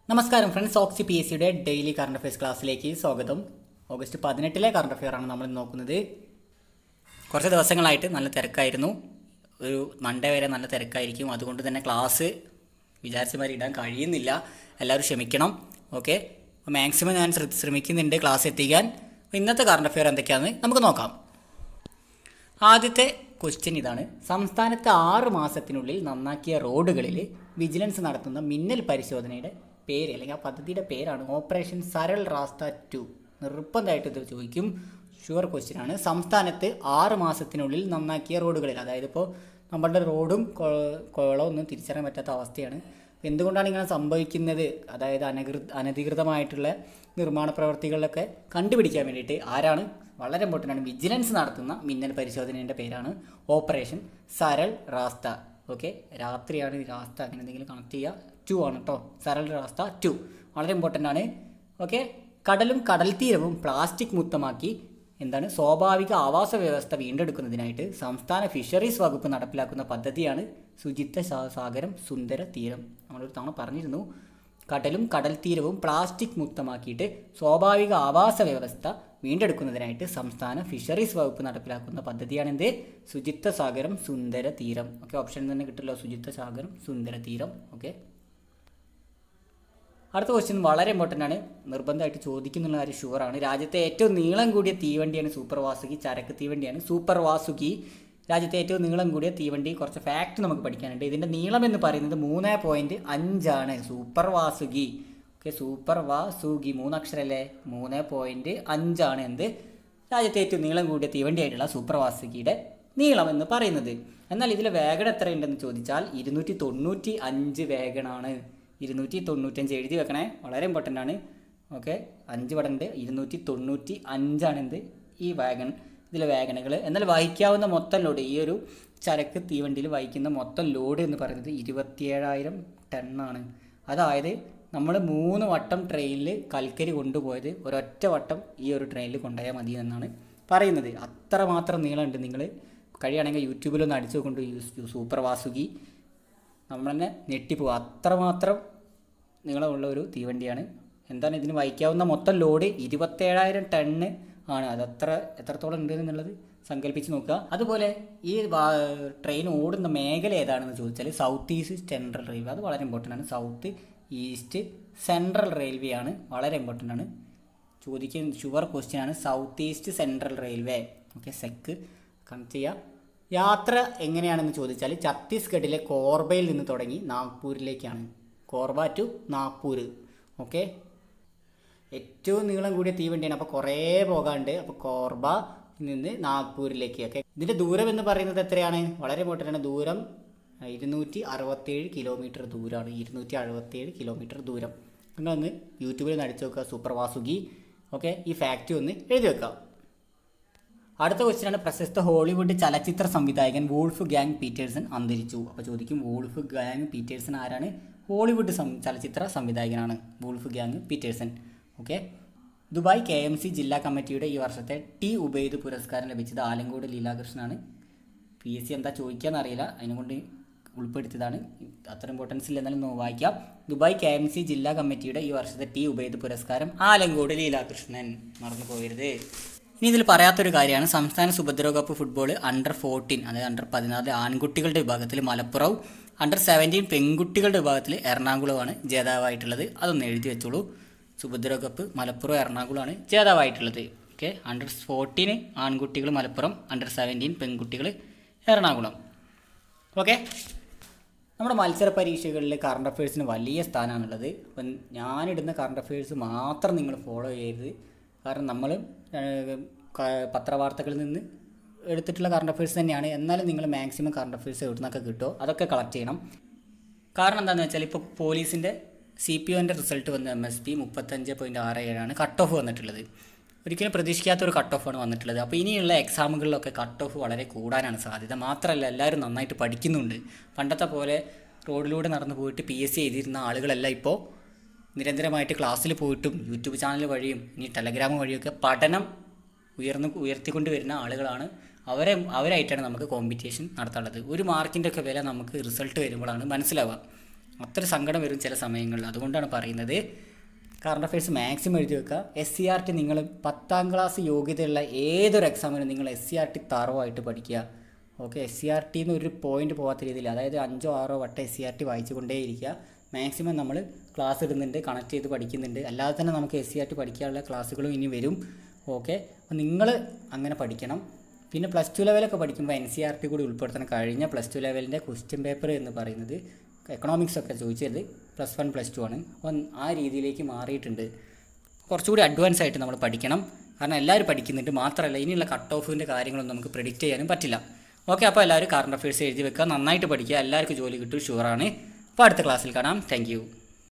നമസ്കാരം friends Oxy P S സിയുടെ daily current affairs ക്ലാസ്സിലേക്ക് സ്വാഗതം ഓഗസ്റ്റ് പതിനെട്ടിലെ കറണ്ട് അഫെയർ ആണ് നമ്മൾ നോക്കുന്നത് കുറച്ച് ദിവസങ്ങളായിട്ട് നല്ല തിരക്കായിരുന്നു ഒരു മൺഡേ വരെ നല്ല തിരക്കായിരിക്കും അതുകൊണ്ട് തന്നെ ക്ലാസ് വിചാരിച്ച മാതിരി ഇടാൻ കഴിയുന്നില്ല എല്ലാവരും ക്ഷമിക്കണം ഓക്കെ മാക്സിമം ഞാൻ ശ്ര- ശ്രമിക്കുന്നുണ്ട് ക്ലാസ് എത്തിക്കാൻ അപ്പോൾ ഇന്നത്തെ കറണ്ട് അഫെയർ എന്തൊക്കെയാണെന്ന് നമുക്ക് നോക്കാം ആദ്യത്തെ ക്വസ്റ്റ്യൻ ഇതാണ് സംസ്ഥാനത്ത് ആറ് മാസത്തിനുള്ളിൽ നന്നാക്കിയ റോഡുകളിൽ വിജിലൻസ് നടത്തുന്ന മിന്നൽ പരിശോധനയുടെ പേര് അല്ലെങ്കിൽ ആ പദ്ധതിയുടെ പേരാണ് ഓപ്പറേഷൻ സരൾ റാസ്ത ടു നിർബന്ധമായിട്ട് ഇത് ചോദിക്കും ഷുവർ ക്വസ്റ്റ്യൻ ആണ് സംസ്ഥാനത്ത് ആറ് മാസത്തിനുള്ളിൽ നന്നാക്കിയ റോഡുകളിൽ അതായത് ഇപ്പോൾ നമ്മളുടെ റോഡും കൊ- കുളവും ഒന്നും തിരിച്ചറിയാൻ പറ്റാത്ത അവസ്ഥയാണ് എന്തുകൊണ്ടാണ് ഇങ്ങനെ സംഭവിക്കുന്നത് അതായത് അനകൃ അനധികൃതമായിട്ടുള്ള നിർമ്മാണ പ്രവർത്തികളിലൊക്കെ കണ്ടുപിടിക്കാൻ വേണ്ടിയിട്ട് ആരാണ് വളരെ ഇമ്പോർട്ടൻ്റ് ആണ് വിജിലൻസ് നടത്തുന്ന മിന്നൽ പരിശോധനയുടെ പേരാണ് ഓപ്പറേഷൻ സരൾ റാസ്ത ഓക്കെ രാത്രിയാണ് ഈ രാസ്ത അങ്ങനെ എന്തെങ്കിലും കണക്ട് ചെയ്യുക ടു ആണ് കേട്ടോ സരൾ റാസ്ത ടു വളരെ ഇമ്പോർട്ടൻ്റ് ആണ് ഓക്കെ കടലും കടൽ തീരവും പ്ലാസ്റ്റിക് മുക്തമാക്കി എന്താണ് സ്വാഭാവിക ആവാസ വ്യവസ്ഥ വീണ്ടെടുക്കുന്നതിനായിട്ട് സംസ്ഥാന ഫിഷറീസ് വകുപ്പ് നടപ്പിലാക്കുന്ന പദ്ധതിയാണ് ശുചിത്വ സാ- സാഗരം സുന്ദര തീരം നമ്മളൊരു തവണ പറഞ്ഞിരുന്നു കടലും കടൽ തീരവും പ്ലാസ്റ്റിക് മുക്തമാക്കിയിട്ട് സ്വാഭാവിക ആവാസ വ്യവസ്ഥ വീണ്ടെടുക്കുന്നതിനായിട്ട് സംസ്ഥാന ഫിഷറീസ് വകുപ്പ് നടപ്പിലാക്കുന്ന പദ്ധതിയാണെന്ത് ശുചിത്വ സാഗരം സുന്ദര തീരം ഓക്കെ ഓപ്ഷൻ തന്നെ കിട്ടുമല്ലോ ശുചിത്വ സാഗരം സുന്ദര തീരം ഓക്കെ അടുത്ത ക്വസ്റ്റ്യൻ വളരെ ഇമ്പോർട്ടൻ്റ് ആണ് നിർബന്ധമായിട്ട് ചോദിക്കുന്നുള്ള കാര്യം ഷുവറാണ് രാജ്യത്തെ ഏറ്റവും നീളം കൂടിയ തീവണ്ടിയാണ് സൂപ്പർ വാസുകി ചരക്ക് തീവണ്ടിയാണ് സൂപ്പർ വാസുകി രാജ്യത്തെ ഏറ്റവും നീളം കൂടിയ തീവണ്ടി കുറച്ച് ഫാക്റ്റ് നമുക്ക് പഠിക്കാനുണ്ട് ഇതിൻ്റെ നീളം എന്ന് പറയുന്നത് മൂന്ന് പോയിൻറ്റ് അഞ്ചാണ് super Vasuki okay super Vasuki മൂന്നക്ഷരല്ലേ മൂന്ന് പോയിൻറ്റ് അഞ്ചാണ് എന്ത് രാജ്യത്തെ ഏറ്റവും നീളം കൂടിയ തീവണ്ടിയായിട്ടുള്ള സൂപ്പർ വാസുകിയുടെ നീളം എന്ന് പറയുന്നത് എന്നാൽ ഇതിലെ വേഗൺ എത്രയുണ്ടെന്ന് ചോദിച്ചാൽ ഇരുന്നൂറ്റി തൊണ്ണൂറ്റി അഞ്ച് വേഗണാണ് ഇരുന്നൂറ്റി തൊണ്ണൂറ്റഞ്ച് എഴുതി വെക്കണേ വളരെ ഇമ്പോർട്ടൻ്റ് ആണ് ഓക്കെ അഞ്ച് ഇവിടെ ഉണ്ട് ഇരുന്നൂറ്റി തൊണ്ണൂറ്റി അഞ്ചാണ് എന്ത് ഈ വാഗൺ ഇതിലെ വാഗണുകൾ എന്നാൽ വഹിക്കാവുന്ന മൊത്തം ലോഡ് ഈ ഒരു ചരക്ക് തീവണ്ടിയിൽ വഹിക്കുന്ന മൊത്തം ലോഡ് എന്ന് പറയുന്നത് ഇരുപത്തിയേഴായിരം ടണ്ണാണ് അതായത് നമ്മൾ മൂന്ന് വട്ടം ട്രെയിനിൽ കൽക്കരി കൊണ്ടുപോയത് ഒരൊറ്റ വട്ടം ഈ ഒരു ട്രെയിനിൽ കൊണ്ടുപോയാൽ മതി എന്നാണ് പറയുന്നത് അത്രമാത്രം നീളമുണ്ട് നിങ്ങൾ കഴിയുകയാണെങ്കിൽ യൂട്യൂബിലൊന്ന് അടിച്ചു കൊണ്ട് സൂപ്പർ വാസുകി നമ്മൾ തന്നെ ഞെട്ടിപ്പോവും അത്രമാത്രം നീളമുള്ള ഒരു തീവണ്ടിയാണ് എന്താണ് ഇതിന് വഹിക്കാവുന്ന മൊത്തം ലോഡ് ഇരുപത്തേഴായിരം ടണ്ണ് ആണ് അതത്ര എത്രത്തോളം ഉണ്ട് എന്നുള്ളത് സങ്കല്പിച്ച് നോക്കുക അതുപോലെ ഈ വാ- ട്രെയിൻ ഓടുന്ന മേഖല ഏതാണെന്ന് ചോദിച്ചാൽ സൗത്ത് ഈസ്റ്റ് സെൻട്രൽ റെയിൽവേ അത് വളരെ ഇമ്പോർട്ടൻ്റ് ആണ് സൗത്ത് ഈസ്റ്റ് സെൻട്രൽ റെയിൽവേ ആണ് വളരെ ഇമ്പോർട്ടൻ്റ് ആണ് ചോദിക്കുന്ന ഷുവർ ക്വസ്റ്റ്യൻ ആണ് south east central railway okay സെക്ക് കണക്ട് ചെയ്യുക യാത്ര എങ്ങനെയാണെന്ന് ചോദിച്ചാൽ ഛത്തീസ്ഗഡിലെ കോർബയിൽ നിന്ന് തുടങ്ങി നാഗ്പൂരിലേക്കാണ് കോർബ ടു നാഗ്പൂർ ഓക്കെ ഏറ്റവും നീളം കൂടിയ തീവണ്ടിയാണ് അപ്പോൾ കുറേ പോകാണ്ട് അപ്പോൾ കോർബ നിന്ന് നാഗ്പൂരിലേക്ക് ഒക്കെ ഇതിൻ്റെ ദൂരം എന്ന് പറയുന്നത് എത്രയാണ് വളരെ ഇമ്പോർട്ടൻ്റ് ആണ് ദൂരം ഇരുന്നൂറ്റി അറുപത്തേഴ് കിലോമീറ്റർ ദൂരമാണ് ഇരുന്നൂറ്റി അറുപത്തേഴ് കിലോമീറ്റർ ദൂരം നിങ്ങളൊന്ന് യൂട്യൂബിൽ നിന്ന് അടിച്ചു നോക്കുക സൂപ്പർ വാസുകി ഓക്കെ ഈ ഫാക്റ്റ് ഒന്ന് എഴുതി വെക്കാം അടുത്ത ക്വസ്റ്റ്യൻ ആണ് പ്രശസ്ത ഹോളിവുഡ് ചലച്ചിത്ര സംവിധായകൻ വോൾഫ് ഗാങ് പീറ്റേഴ്സൺ അന്തരിച്ചു അപ്പോൾ ചോദിക്കും വോൾഫ് ഗാങ് പീറ്റേഴ്സൺ ആരാണ് ഹോളിവുഡ് സം ചലച്ചിത്ര സംവിധായകനാണ് Wolfgang Petersen okay Dubai K M C ജില്ലാ കമ്മിറ്റിയുടെ ഈ വർഷത്തെ ടി ഉബൈദ് പുരസ്കാരം ലഭിച്ചത് ആലങ്കോട് ലീലാകൃഷ്ണനാണ് പി എസ് സി എന്താ ചോദിക്കാന്ന് അറിയില്ല അതിനെക്കൊണ്ട് ഉൾപ്പെടുത്തിയതാണ് അത്ര ഇമ്പോർട്ടൻസ് ഇല്ല എന്നാലും ഒന്ന് വായിക്കാം ദുബായ് കെ എം സി ജില്ലാ കമ്മിറ്റിയുടെ ഈ വർഷത്തെ ടി ഉബൈദ് പുരസ്കാരം ആലങ്കോട് ലീലാകൃഷ്ണൻ മറന്നു പോകരുത് ഇനി ഇതിൽ പറയാത്തൊരു കാര്യമാണ് സംസ്ഥാന Subhadra cup football under fourteen അതായത് അണ്ടർ പതിനാല് ആൺകുട്ടികളുടെ വിഭാഗത്തിൽ മലപ്പുറവും അണ്ടർ സെവൻറ്റീൻ പെൺകുട്ടികളുടെ വിഭാഗത്തിൽ എറണാകുളമാണ് ജേതാവായിട്ടുള്ളത് അതൊന്ന് എഴുതി വെച്ചോളൂ സുഭദ്ര കപ്പ് മലപ്പുറം എറണാകുളമാണ് ജേതാവായിട്ടുള്ളത് ഓക്കെ അണ്ടർ ഫോർട്ടീന് ആൺകുട്ടികൾ മലപ്പുറം അണ്ടർ സെവൻറ്റീൻ പെൺകുട്ടികൾ എറണാകുളം ഓക്കെ നമ്മുടെ മത്സര പരീക്ഷകളിൽ കറണ്ട് അഫയേഴ്സിന് വലിയ സ്ഥാനമാണുള്ളത് അപ്പം ഞാനിടുന്ന കറണ്ട് അഫയേഴ്സ് മാത്രം നിങ്ങൾ ഫോളോ ചെയ്യരുത് കാരണം നമ്മൾ ഏഹ്, ക- പത്രവാർത്തകളിൽ നിന്ന് എടുത്തിട്ടുള്ള കറണ്ട് അഫയേഴ്സ് തന്നെയാണ് എന്നാലും നിങ്ങൾ മാക്സിമം കറണ്ട് അഫയേഴ്സ് എവിടെ നിന്നൊക്കെ കിട്ടുമോ അതൊക്കെ കളക്ട് ചെയ്യണം കാരണം എന്താണെന്ന് വെച്ചാൽ ഇപ്പോൾ പോലീസിൻ്റെ സി പി ഒൻ്റെ റിസൾട്ട് വന്ന എം എസ് പി മുപ്പത്തഞ്ച് പോയിൻറ്റ് ആറ് ഏഴാണ് കട്ട് ഓഫ് വന്നിട്ടുള്ളത് ഒരിക്കലും പ്രതീക്ഷിക്കാത്ത ഒരു കട്ട് ഓഫാണ് വന്നിട്ടുള്ളത് അപ്പോൾ ഇനിയുള്ള എക്സാമുകളിലൊക്കെ കട്ട് ഓഫ് വളരെ കൂടാനാണ് സാധ്യത മാത്രമല്ല എല്ലാവരും നന്നായിട്ട് പഠിക്കുന്നുണ്ട് പണ്ടത്തെ പോലെ റോഡിലൂടെ നടന്നു പോയിട്ട് പി എസ് സി എഴുതിയിരുന്ന ആളുകളെല്ലാം ഇപ്പോൾ നിരന്തരമായിട്ട് ക്ലാസ്സിൽ പോയിട്ടും യൂട്യൂബ് ചാനൽ വഴിയും ഇനി ടെലഗ്രാം വഴിയൊക്കെ പഠനം ഉയർന്നു ഉയർത്തിക്കൊണ്ട് വരുന്ന ആളുകളാണ് അവരെ അവരായിട്ടാണ് നമുക്ക് കോമ്പറ്റീഷൻ നടത്താനുള്ളത് ഒരു മാർക്കിൻ്റെ ഒക്കെ വില നമുക്ക് റിസൾട്ട് വരുമ്പോഴാണ് മനസ്സിലാവുക അത്ര സങ്കടം വരും ചില സമയങ്ങളിൽ അതുകൊണ്ടാണ് പറയുന്നത് കറണ്ട് അഫയേഴ്സ് മാക്സിമം എഴുതി വെക്കുക എസ് സി ആർ ടി നിങ്ങൾ പത്താം ക്ലാസ് യോഗ്യതയുള്ള ഏതൊരു എക്സാമിനും നിങ്ങൾ എസ് സി ആർ ടി തറവായിട്ട് പഠിക്കുക ഓക്കെ എസ് സി ആർ ടിന്ന് ഒരു പോയിന്റ് പോകാത്ത രീതിയിൽ അതായത് അഞ്ചോ ആറോ വട്ടം എസ് സി ആർ ടി വായിച്ചു കൊണ്ടേയിരിക്കുക മാക്സിമം നമ്മൾ ക്ലാസ് ഇടുന്നുണ്ട് കണക്ട് ചെയ്ത് പഠിക്കുന്നുണ്ട് അല്ലാതെ തന്നെ നമുക്ക് എസ് സി ആർ ടി പഠിക്കാനുള്ള ക്ലാസ്സുകളും ഇനി വരും ഓക്കെ അപ്പോൾ നിങ്ങൾ അങ്ങനെ പഠിക്കണം പിന്നെ പ്ലസ് ടു ലെവലൊക്കെ പഠിക്കുമ്പോൾ എൻ സി ആർ ടി കൂടി ഉൾപ്പെടുത്തണം കഴിഞ്ഞ പ്ലസ് ടു ലെവലിൻ്റെ ക്വസ്റ്റ്യൻ പേപ്പർ എന്ന് പറയുന്നത് എക്കണോമിക്സ് ഒക്കെ ചോദിച്ചത് പ്ലസ് വൺ പ്ലസ് ടു ആണ് അപ്പം ആ രീതിയിലേക്ക് മാറിയിട്ടുണ്ട് കുറച്ചുകൂടി അഡ്വാൻസ് ആയിട്ട് നമ്മൾ പഠിക്കണം കാരണം എല്ലാവരും പഠിക്കുന്നുണ്ട് മാത്രമല്ല ഇനിയുള്ള കട്ട് ഓഫിൻ്റെ കാര്യങ്ങളൊന്നും നമുക്ക് പ്രിഡിക്റ്റ് ചെയ്യാനും പറ്റില്ല ഓക്കെ അപ്പോൾ എല്ലാവരും കറണ്ട് അഫയേഴ്സ് എഴുതി വെക്കുക നന്നായിട്ട് പഠിക്കുക എല്ലാവർക്കും ജോലി കിട്ടും ഷുവറാണ് അപ്പോൾ അടുത്ത ക്ലാസ്സിൽ കാണാം താങ്ക്